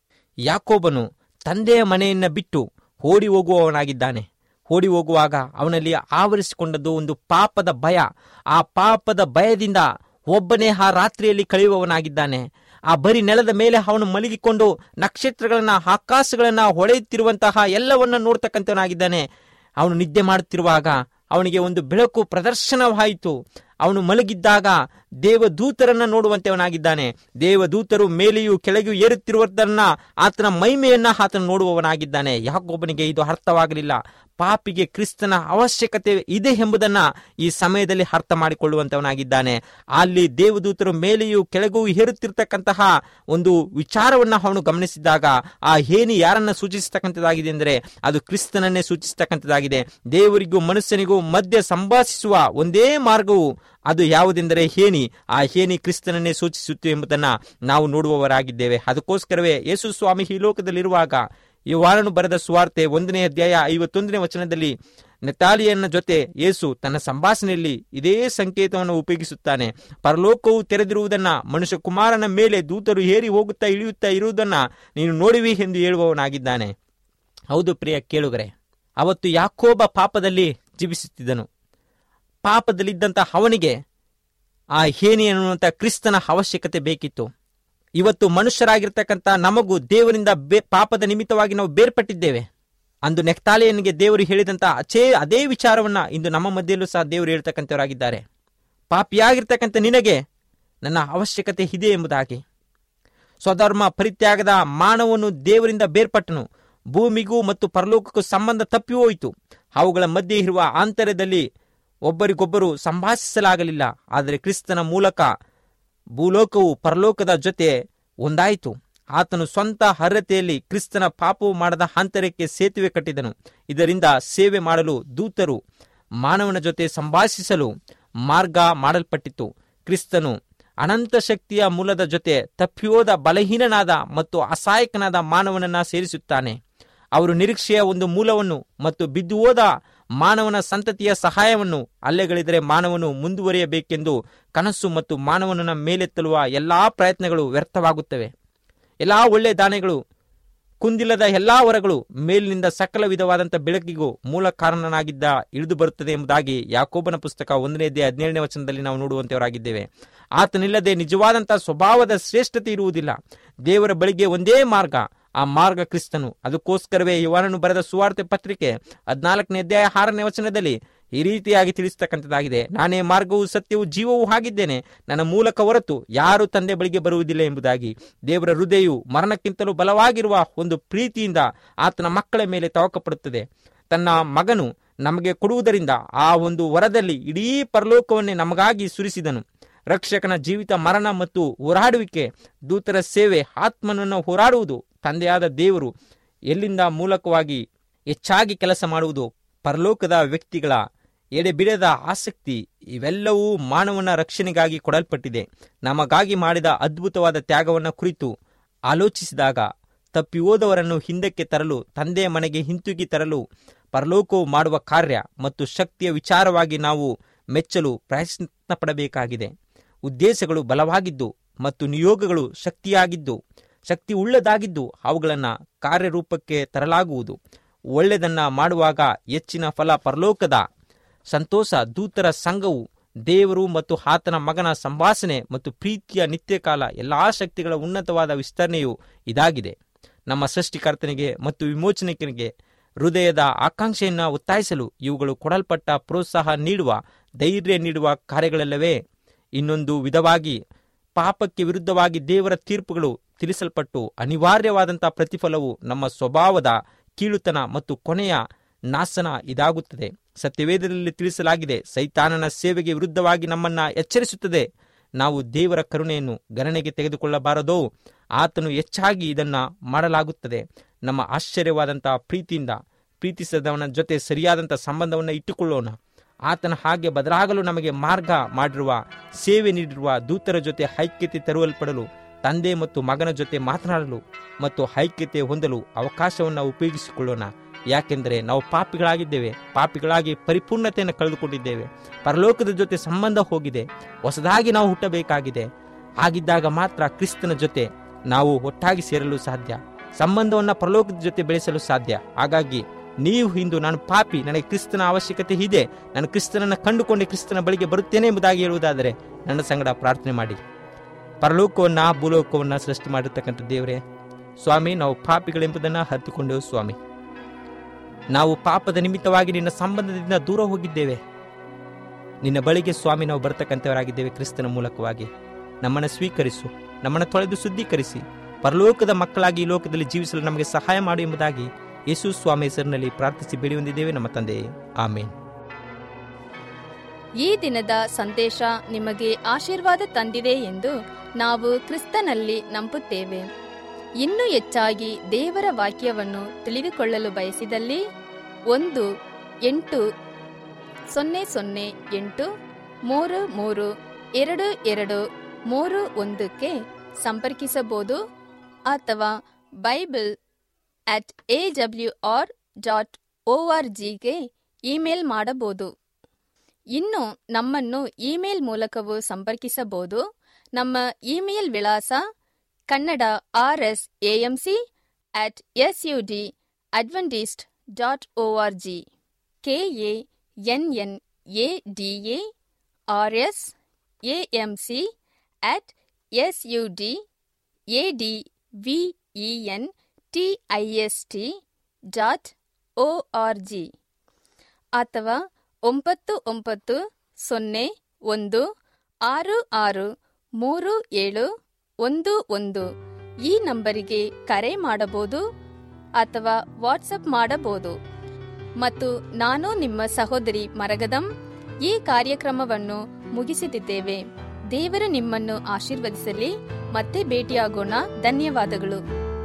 ಯಾಕೋಬನು ತಂದೆಯ ಮನೆಯನ್ನ ಬಿಟ್ಟು ಓಡಿ ಹೋಗುವವನಾಗಿದ್ದಾನೆ ಓಡಿ ಹೋಗುವಾಗ ಅವನಲ್ಲಿ ಆವರಿಸಿಕೊಂಡದ್ದು ಒಂದು ಪಾಪದ ಭಯ ಆ ಪಾಪದ ಭಯದಿಂದ ಒಬ್ಬನೇ ಆ ರಾತ್ರಿಯಲ್ಲಿ ಕಳೆಯುವವನಾಗಿದ್ದಾನೆ ಆ ಬರಿ ನೆಲದ ಮೇಲೆ ಅವನು ಮಲಗಿಕೊಂಡು ನಕ್ಷತ್ರಗಳನ್ನ ಆಕಾಶಗಳನ್ನ ಹೊಳೆಯುತ್ತಿರುವಂತಹ ಎಲ್ಲವನ್ನ ನೋಡ್ತಕ್ಕಂಥವನಾಗಿದ್ದಾನೆ ಅವನು ನಿದ್ದೆ ಮಾಡುತ್ತಿರುವಾಗ ಅವನಿಗೆ ಒಂದು ಬೆಳಕು ಪ್ರದರ್ಶನವಾಯಿತು ಅವನು ಮಲಗಿದ್ದಾಗ ದೇವದೂತರನ್ನ ನೋಡುವಂತವನಾಗಿದ್ದಾನೆ ದೇವದೂತರು ಮೇಲೆಯೂ ಕೆಳಗೆಯೂ ಏರುತ್ತಿರುವುದನ್ನ ಆತನ ಮೈಮೆಯನ್ನ ಆತನ ನೋಡುವವನಾಗಿದ್ದಾನೆ ಯಾಕೊಬ್ಬನಿಗೆ ಇದು ಅರ್ಥವಾಗಲಿಲ್ಲ ಪಾಪಿಗೆ ಕ್ರಿಸ್ತನ ಅವಶ್ಯಕತೆ ಇದೆ ಎಂಬುದನ್ನ ಈ ಸಮಯದಲ್ಲಿ ಅರ್ಥ ಮಾಡಿಕೊಳ್ಳುವಂತವನಾಗಿದ್ದಾನೆ ಅಲ್ಲಿ ದೇವದೂತರು ಮೇಲೆಯೂ ಕೆಳಗೂ ಹೇರುತ್ತಿರ್ತಕ್ಕಂತಹ ಒಂದು ವಿಚಾರವನ್ನ ಅವನು ಗಮನಿಸಿದಾಗ ಆ ಹೇನಿ ಯಾರನ್ನ ಸೂಚಿಸತಕ್ಕಂಥದ್ದಾಗಿದೆ ಅಂದರೆ ಅದು ಕ್ರಿಸ್ತನನ್ನೇ ಸೂಚಿಸತಕ್ಕಂಥದ್ದಾಗಿದೆ ದೇವರಿಗೂ ಮನುಷ್ಯನಿಗೂ ಮಧ್ಯೆ ಸಂಭಾಷಿಸುವ ಒಂದೇ ಮಾರ್ಗವು ಅದು ಯಾವುದೆಂದರೆ ಹೇನಿ ಆ ಹೇನಿ ಕ್ರಿಸ್ತನನ್ನೇ ಸೂಚಿಸುತ್ತೆ ಎಂಬುದನ್ನ ನಾವು ನೋಡುವವರಾಗಿದ್ದೇವೆ ಅದಕ್ಕೋಸ್ಕರವೇ ಯೇಸು ಸ್ವಾಮಿ ಈ ಲೋಕದಲ್ಲಿರುವಾಗ ಈ ವಾರನು ಬರೆದ ಸುವಾರ್ತೆ ಒಂದನೇ ಅಧ್ಯಾಯ ಐವತ್ತೊಂದನೇ ವಚನದಲ್ಲಿ ನೆತಾಲಿಯನ್ನ ಜೊತೆ ಯೇಸು ತನ್ನ ಸಂಭಾಷಣೆಯಲ್ಲಿ ಇದೇ ಸಂಕೇತವನ್ನು ಉಪಯೋಗಿಸುತ್ತಾನೆ ಪರಲೋಕವು ತೆರೆದಿರುವುದನ್ನ ಮನುಷ್ಯ ಕುಮಾರನ ಮೇಲೆ ದೂತರು ಏರಿ ಹೋಗುತ್ತಾ ಇಳಿಯುತ್ತಾ ಇರುವುದನ್ನ ನೀನು ನೋಡುವಿ ಎಂದು ಹೇಳುವವನಾಗಿದ್ದಾನೆ ಹೌದು ಪ್ರಿಯ ಕೇಳುಗರೆ ಅವತ್ತು ಯಾಕೋಬ ಪಾಪದಲ್ಲಿ ಜೀವಿಸುತ್ತಿದ್ದನು ಪಾಪದಲ್ಲಿದ್ದಂಥ ಅವನಿಗೆ ಆ ಹೇನಿ ಅನ್ನುವಂಥ ಕ್ರಿಸ್ತನ ಅವಶ್ಯಕತೆ ಬೇಕಿತ್ತು ಇವತ್ತು ಮನುಷ್ಯರಾಗಿರ್ತಕ್ಕಂಥ ನಮಗೂ ದೇವರಿಂದ ಬೇ ಪಾಪದ ನಿಮಿತ್ತವಾಗಿ ನಾವು ಬೇರ್ಪಟ್ಟಿದ್ದೇವೆ ಅಂದು ನೆಕ್ತಾಲೆಯನಿಗೆ ದೇವರು ಹೇಳಿದಂಥ ಅಚೇ ಅದೇ ವಿಚಾರವನ್ನ ಇಂದು ನಮ್ಮ ಮಧ್ಯೆಯಲ್ಲೂ ಸಹ ದೇವರು ಹೇಳ್ತಕ್ಕಂಥವರಾಗಿದ್ದಾರೆ ಪಾಪಿಯಾಗಿರ್ತಕ್ಕಂಥ ನಿನಗೆ ನನ್ನ ಅವಶ್ಯಕತೆ ಇದೆ ಎಂಬುದಾಗಿ ಸ್ವಧರ್ಮ ಪರಿತ್ಯಾಗದ ಮಾನವನು ದೇವರಿಂದ ಬೇರ್ಪಟ್ಟನು ಭೂಮಿಗೂ ಮತ್ತು ಪರಲೋಕಕ್ಕೂ ಸಂಬಂಧ ತಪ್ಪಿ ಹೋಯಿತು ಅವುಗಳ ಮಧ್ಯೆ ಇರುವ ಆಂತರ್ಯದಲ್ಲಿ ಒಬ್ಬರಿಗೊಬ್ಬರು ಸಂಭಾಷಿಸಲಾಗಲಿಲ್ಲ ಆದರೆ ಕ್ರಿಸ್ತನ ಮೂಲಕ ಭೂಲೋಕವು ಪರಲೋಕದ ಜೊತೆ ಒಂದಾಯಿತು ಆತನು ಸ್ವಂತ ಅರ್ಹತೆಯಲ್ಲಿ ಕ್ರಿಸ್ತನ ಪಾಪವು ಮಾಡದ ಆಂತರ್ಯಕ್ಕೆ ಸೇತುವೆ ಕಟ್ಟಿದನು ಇದರಿಂದ ಸೇವೆ ಮಾಡಲು ದೂತರು ಮಾನವನ ಜೊತೆ ಸಂಭಾಷಿಸಲು ಮಾರ್ಗ ಮಾಡಲ್ಪಟ್ಟಿತು ಕ್ರಿಸ್ತನು ಅನಂತ ಶಕ್ತಿಯ ಮೂಲದ ಜೊತೆ ತಪ್ಪಿಯೋದ ಬಲಹೀನನಾದ ಮತ್ತು ಅಸಹಾಯಕನಾದ ಮಾನವನನ್ನ ಸೇರಿಸುತ್ತಾನೆ ಅವರು ನಿರೀಕ್ಷೆಯ ಒಂದು ಮೂಲವನ್ನು ಮತ್ತು ಬಿದ್ದು ಹೋದ ಮಾನವನ ಸಂತತಿಯ ಸಹಾಯವನ್ನು ಅಲ್ಲೆಗಳಿದರೆ ಮಾನವನು ಮುಂದುವರಿಯಬೇಕೆಂದು ಕನಸು ಮತ್ತು ಮಾನವನನ್ನ ಮೇಲೆತ್ತಲುವ ಎಲ್ಲಾ ಪ್ರಯತ್ನಗಳು ವ್ಯರ್ಥವಾಗುತ್ತವೆ ಎಲ್ಲಾ ಒಳ್ಳೆ ದಾನೆಗಳು ಕುಂದಿಲ್ಲದ ಎಲ್ಲಾ ವರಗಳು ಮೇಲಿನಿಂದ ಸಕಲ ವಿಧವಾದಂಥ ಬೆಳಕಿಗೂ ಮೂಲ ಕಾರಣನಾಗಿದ್ದ ಇಳಿದು ಬರುತ್ತದೆ ಎಂಬುದಾಗಿ ಯಾಕೋಬನ ಪುಸ್ತಕ ಒಂದನೇ ಅಧ್ಯಾಯ ಹದಿನೇಳನೇ ವಚನದಲ್ಲಿ ನಾವು ನೋಡುವಂತೆಯವರಾಗಿದ್ದೇವೆ ಆತನಿಲ್ಲದೆ ನಿಜವಾದಂತಹ ಸ್ವಭಾವದ ಶ್ರೇಷ್ಠತೆ ಇರುವುದಿಲ್ಲ ದೇವರ ಬಳಿಗೆ ಒಂದೇ ಮಾರ್ಗ ಆ ಮಾರ್ಗ ಕ್ರಿಸ್ತನು ಅದಕ್ಕೋಸ್ಕರವೇ ಯುವನನು ಬರೆದ ಸುವಾರ್ತೆ ಪತ್ರಿಕೆ ಹದಿನಾಲ್ಕನೇ ಅಧ್ಯಾಯ ಆರನೇ ವಚನದಲ್ಲಿ ಈ ರೀತಿಯಾಗಿ ತಿಳಿಸ್ತಕ್ಕಂಥದ್ದಾಗಿದೆ ನಾನೇ ಮಾರ್ಗವು ಸತ್ಯವೂ ಜೀವವೂ ಆಗಿದ್ದೇನೆ ನನ್ನ ಮೂಲಕ ಹೊರತು ಯಾರು ತಂದೆ ಬಳಿಗೆ ಬರುವುದಿಲ್ಲ ಎಂಬುದಾಗಿ ದೇವರ ಹೃದಯವು ಮರಣಕ್ಕಿಂತಲೂ ಬಲವಾಗಿರುವ ಒಂದು ಪ್ರೀತಿಯಿಂದ ಆತನ ಮಕ್ಕಳ ಮೇಲೆ ತವಕಪಡುತ್ತದೆ ತನ್ನ ಮಗನು ನಮಗೆ ಕೊಡುವುದರಿಂದ ಆ ಒಂದು ವರದಲ್ಲಿ ಇಡೀ ಪರಲೋಕವನ್ನೇ ನಮಗಾಗಿ ಸುರಿಸಿದನು ರಕ್ಷಕನ ಜೀವಿತ ಮರಣ ಮತ್ತು ಹೋರಾಡುವಿಕೆ ದೂತರ ಸೇವೆ ಆತ್ಮನನ್ನು ಹೋರಾಡುವುದು ತಂದೆಯಾದ ದೇವರು ಎಲ್ಲಿಂದ ಮೂಲಕವಾಗಿ ಹೆಚ್ಚಾಗಿ ಕೆಲಸ ಮಾಡುವುದು ಪರಲೋಕದ ವ್ಯಕ್ತಿಗಳ ಎಡೆಬಿಡದ ಆಸಕ್ತಿ ಇವೆಲ್ಲವೂ ಮಾನವನ ರಕ್ಷಣೆಗಾಗಿ ಕೊಡಲ್ಪಟ್ಟಿದೆ ನಮಗಾಗಿ ಮಾಡಿದ ಅದ್ಭುತವಾದ ತ್ಯಾಗವನ್ನು ಕುರಿತು ಆಲೋಚಿಸಿದಾಗ ತಪ್ಪಿ ಹೋದವರನ್ನು ಹಿಂದಕ್ಕೆ ತರಲು ತಂದೆಯ ಮನೆಗೆ ಹಿಂತಿರುಗಿ ತರಲು ಪರಲೋಕವು ಮಾಡುವ ಕಾರ್ಯ ಮತ್ತು ಶಕ್ತಿಯ ವಿಚಾರವಾಗಿ ನಾವು ಮೆಚ್ಚಲು ಪ್ರಯತ್ನ ಪಡಬೇಕಾಗಿದೆ ಉದ್ದೇಶಗಳು ಬಲವಾಗಿದ್ದು ಮತ್ತು ನಿಯೋಗಗಳು ಶಕ್ತಿಯಾಗಿದ್ದು ಶಕ್ತಿ ಉಳ್ಳದಾಗಿದ್ದು ಅವುಗಳನ್ನು ಕಾರ್ಯರೂಪಕ್ಕೆ ತರಲಾಗುವುದು ಒಳ್ಳೆಯದನ್ನ ಮಾಡುವಾಗ ಹೆಚ್ಚಿನ ಫಲ ಪರಲೋಕದ ಸಂತೋಷ ದೂತರ ಸಂಘವು ದೇವರು ಮತ್ತು ಆತನ ಮಗನ ಸಂಭಾಷಣೆ ಮತ್ತು ಪ್ರೀತಿಯ ನಿತ್ಯಕಾಲ ಎಲ್ಲಾ ಶಕ್ತಿಗಳ ಉನ್ನತವಾದ ವಿಸ್ತರಣೆಯು ಇದಾಗಿದೆ ನಮ್ಮ ಸೃಷ್ಟಿಕರ್ತನಿಗೆ ಮತ್ತು ವಿಮೋಚನಿಕನಿಗೆ ಹೃದಯದ ಆಕಾಂಕ್ಷೆಯನ್ನು ಒತ್ತಾಯಿಸಲು ಇವುಗಳು ಕೊಡಲ್ಪಟ್ಟ ಪ್ರೋತ್ಸಾಹ ನೀಡುವ ಧೈರ್ಯ ನೀಡುವ ಕಾರ್ಯಗಳಲ್ಲವೇ ಇನ್ನೊಂದು ವಿಧವಾಗಿ ಪಾಪಕ್ಕೆ ವಿರುದ್ಧವಾಗಿ ದೇವರ ತೀರ್ಪುಗಳು ತಿಳಿಸಲ್ಪಟ್ಟು ಅನಿವಾರ್ಯವಾದಂತಹ ಪ್ರತಿಫಲವು ನಮ್ಮ ಸ್ವಭಾವದ ಕೀಳುತನ ಮತ್ತು ಕೊನೆಯ ನಾಶನ ಇದಾಗುತ್ತದೆ ಸತ್ಯವೇದದಲ್ಲಿ ತಿಳಿಸಲಾಗಿದೆ ಸೈತಾನನ ಸೇವೆಗೆ ವಿರುದ್ಧವಾಗಿ ನಮ್ಮನ್ನ ಎಚ್ಚರಿಸುತ್ತದೆ ನಾವು ದೇವರ ಕರುಣೆಯನ್ನು ಗಣನೆಗೆ ತೆಗೆದುಕೊಳ್ಳಬಾರದೋ ಆತನು ಹೆಚ್ಚಾಗಿ ಇದನ್ನ ಮಾಡಲಾಗುತ್ತದೆ ನಮ್ಮ ಆಶ್ಚರ್ಯವಾದಂತಹ ಪ್ರೀತಿಯಿಂದ ಪ್ರೀತಿಸದವನ ಜೊತೆ ಸರಿಯಾದಂಥ ಸಂಬಂಧವನ್ನು ಇಟ್ಟುಕೊಳ್ಳೋಣ ಆತನ ಹಾಗೆ ಬದಲಾಗಲು ನಮಗೆ ಮಾರ್ಗ ಮಾಡಿರುವ ಸೇವೆ ನೀಡಿರುವ ದೂತರ ಜೊತೆ ಐಕ್ಯತೆ ತರುವಲ್ಪಡಲು ತಂದೆ ಮತ್ತು ಮಗನ ಜೊತೆ ಮಾತನಾಡಲು ಮತ್ತು ಐಕ್ಯತೆ ಹೊಂದಲು ಅವಕಾಶವನ್ನು ಉಪಯೋಗಿಸಿಕೊಳ್ಳೋಣ ಯಾಕೆಂದರೆ ನಾವು ಪಾಪಿಗಳಾಗಿದ್ದೇವೆ ಪಾಪಿಗಳಾಗಿ ಪರಿಪೂರ್ಣತೆಯನ್ನು ಕಳೆದುಕೊಂಡಿದ್ದೇವೆ ಪರಲೋಕದ ಜೊತೆ ಸಂಬಂಧ ಹೋಗಿದೆ ಹೊಸದಾಗಿ ನಾವು ಹುಟ್ಟಬೇಕಾಗಿದೆ ಹಾಗಿದ್ದಾಗ ಮಾತ್ರ ಕ್ರಿಸ್ತನ ಜೊತೆ ನಾವು ಒಟ್ಟಾಗಿ ಸೇರಲು ಸಾಧ್ಯ ಸಂಬಂಧವನ್ನು ಪರಲೋಕದ ಜೊತೆ ಬೆಳೆಸಲು ಸಾಧ್ಯ ಹಾಗಾಗಿ ನೀವು ಇಂದು ನಾನು ಪಾಪಿ ನನಗೆ ಕ್ರಿಸ್ತನ ಅವಶ್ಯಕತೆ ಇದೆ ನಾನು ಕ್ರಿಸ್ತನನ್ನು ಕಂಡುಕೊಂಡೆ ಕ್ರಿಸ್ತನ ಬಳಿಗೆ ಬರುತ್ತೇನೆ ಎಂಬುದಾಗಿ ಹೇಳುವುದಾದರೆ ನನ್ನ ಸಂಗಡ ಪ್ರಾರ್ಥನೆ ಮಾಡಿ ಪರಲೋಕವನ್ನ ಭೂಲೋಕವನ್ನ ಸೃಷ್ಟಿ ಮಾಡಿರ್ತಕ್ಕಂಥ ದೇವರೇ ಸ್ವಾಮಿ ನಾವು ಪಾಪಿಗಳೆಂಬುದನ್ನು ಹತ್ತಿಕೊಂಡೆವು ಸ್ವಾಮಿ ನಾವು ಪಾಪದ ನಿಮಿತ್ತವಾಗಿ ನಿನ್ನ ಸಂಬಂಧದಿಂದ ದೂರ ಹೋಗಿದ್ದೇವೆ ನಿನ್ನ ಬಳಿಗೆ ಸ್ವಾಮಿ ನಾವು ಬರ್ತಕ್ಕಂಥವರಾಗಿದ್ದೇವೆ ಕ್ರಿಸ್ತನ ಮೂಲಕವಾಗಿ ನಮ್ಮನ್ನು ಸ್ವೀಕರಿಸು ನಮ್ಮನ್ನು ತೊಳೆದು ಶುದ್ಧೀಕರಿಸಿ ಪರಲೋಕದ ಮಕ್ಕಳಾಗಿ ಈ ಲೋಕದಲ್ಲಿ ಜೀವಿಸಲು ನಮಗೆ ಸಹಾಯ ಮಾಡು ಎಂಬುದಾಗಿ ಯೇಸು ಸ್ವಾಮಿ ಹೆಸರಿನಲ್ಲಿ ಪ್ರಾರ್ಥಿಸಿ ಬೇಡಿ ಹೊಂದಿದ್ದೇವೆ ನಮ್ಮ ತಂದೆಯೇ ಆಮೇನ್ ಈ ದಿನದ ಸಂದೇಶ ನಿಮಗೆ ಆಶೀರ್ವಾದ ತಂದಿದೆ ಎಂದು ನಾವು ಕ್ರಿಸ್ತನಲ್ಲಿ ನಂಬುತ್ತೇವೆ ಇನ್ನೂ ಹೆಚ್ಚಾಗಿ ದೇವರ ವಾಕ್ಯವನ್ನು ತಿಳಿದುಕೊಳ್ಳಲು ಬಯಸಿದಲ್ಲಿ ಒಂದು ಎಂಟು ಸೊನ್ನೆ ಸೊನ್ನೆ ಎಂಟು ಮೂರು ಮೂರು ಎರಡು ಎರಡು ಮೂರು ಒಂದಕ್ಕೆ ಸಂಪರ್ಕಿಸಬಹುದು ಅಥವಾ bible at A W R dot O R G email ಮಾಡಬಹುದು ಇನ್ನು ನಮ್ಮನ್ನು ಇಮೇಲ್ ಮೂಲಕವೂ ಸಂಪರ್ಕಿಸಬಹುದು ನಮ್ಮ ಇಮೇಲ್ ವಿಳಾಸ Kannada R S A M C at S U D Adventist dot O R G K A N N A D A R S A M C at S U D A D V E N T I S T dot O R G ಅಥವಾ ಒಂಬತ್ತು ಒಂಬತ್ತು ಸೊನ್ನೆ ಒಂದು ಆರು ಆರು ಮೂರು ಏಳು ಒಂದು ಒಂದು ಈ ನಂಬರಿಗೆ ಕರೆ ಮಾಡಬಹುದು ಅಥವಾ ವಾಟ್ಸಪ್ ಮಾಡಬಹುದು ಮತ್ತು ನಾನು ನಿಮ್ಮ ಸಹೋದರಿ ಮರಗದಂ ಈ ಕಾರ್ಯಕ್ರಮವನ್ನು ಮುಗಿಸುತ್ತಿದ್ದೇವೆ ದೇವರು ನಿಮ್ಮನ್ನು ಆಶೀರ್ವದಿಸಲಿ ಮತ್ತೆ ಭೇಟಿಯಾಗೋಣ ಧನ್ಯವಾದಗಳು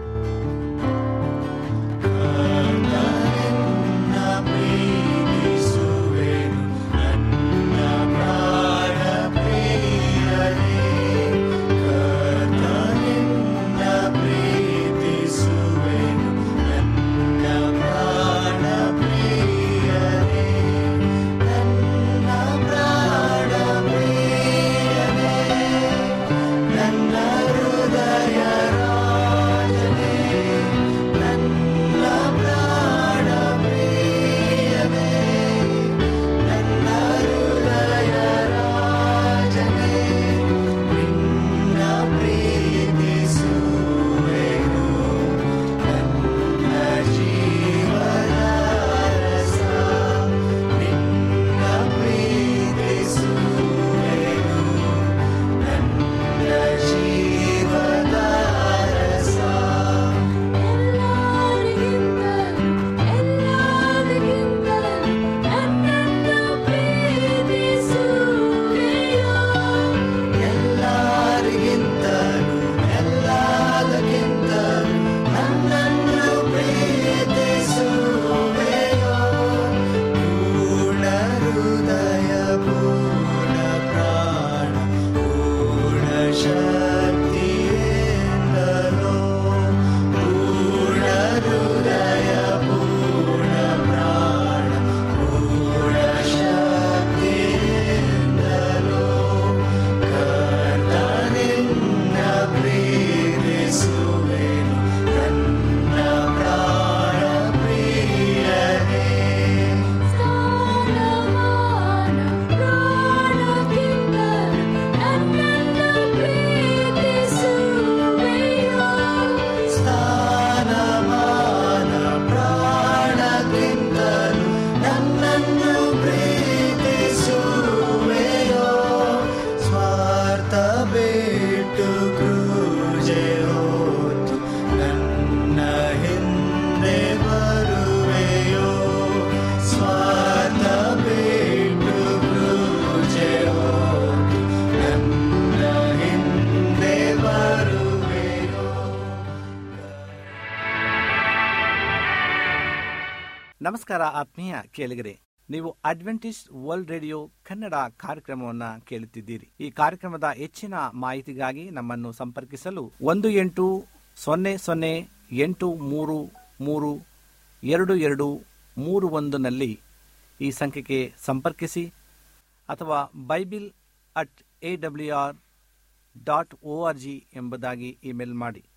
ನಮಸ್ಕಾರ ಆತ್ಮೀಯ ಕೇಳಿಗರೆ ನೀವು ಅಡ್ವೆಂಟಿಸ್ ವರ್ಲ್ಡ್ ರೇಡಿಯೋ ಕನ್ನಡ ಕಾರ್ಯಕ್ರಮವನ್ನ ಕೇಳುತ್ತಿದ್ದೀರಿ ಈ ಕಾರ್ಯಕ್ರಮದ ಹೆಚ್ಚಿನ ಮಾಹಿತಿಗಾಗಿ ನಮ್ಮನ್ನು ಸಂಪರ್ಕಿಸಲು ಒಂದು ಎಂಟು ಸೊನ್ನೆ ಸೊನ್ನೆ ಎಂಟು ಮೂರು ಮೂರು ಎರಡು ಎರಡು ಮೂರು ಒಂದನಲ್ಲಿ ಈ ಸಂಖ್ಯೆಗೆ ಸಂಪರ್ಕಿಸಿ ಅಥವಾ bible at A W R dot O R G ಎಂಬುದಾಗಿ ಇಮೇಲ್ ಮಾಡಿ